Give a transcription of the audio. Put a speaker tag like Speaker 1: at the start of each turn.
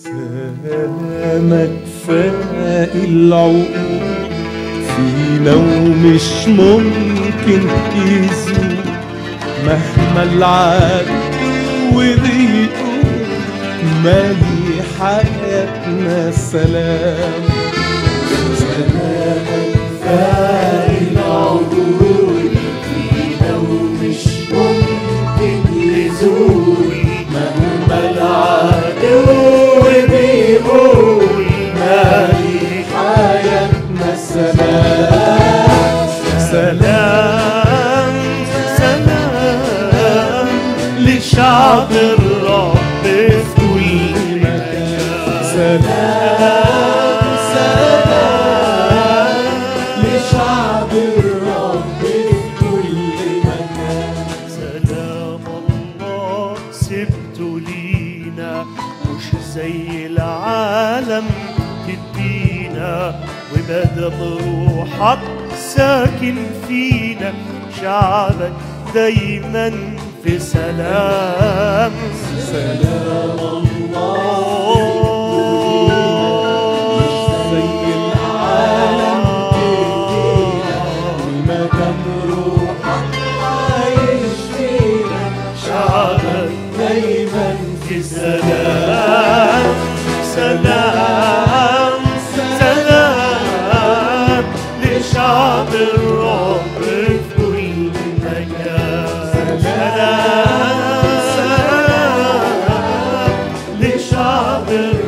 Speaker 1: سلامك فاق العقول فينا ومش ممكن يزول مهما العدو بيقول مالي حياتنا سلام
Speaker 2: سلامك فاق العقول فينا ومش ممكن يزول مهما العدو بيقول مالي حياتنا سلام
Speaker 3: سلام سلام لشعب الرب في كل مكان
Speaker 2: سلام سلام لشعب الرب في كل مكان
Speaker 3: سلام الله سبته لينا مش زي العالم تدينا ومادام روحك ساكن فينا شعبك دايما في سلام
Speaker 2: سلام
Speaker 1: زي
Speaker 2: العالم تدينا ومدام روحك عايش فينا شعبك دايما
Speaker 3: في سلام سلام سلام لشعب الرب في كل مكان سلام سلام لشعب الرب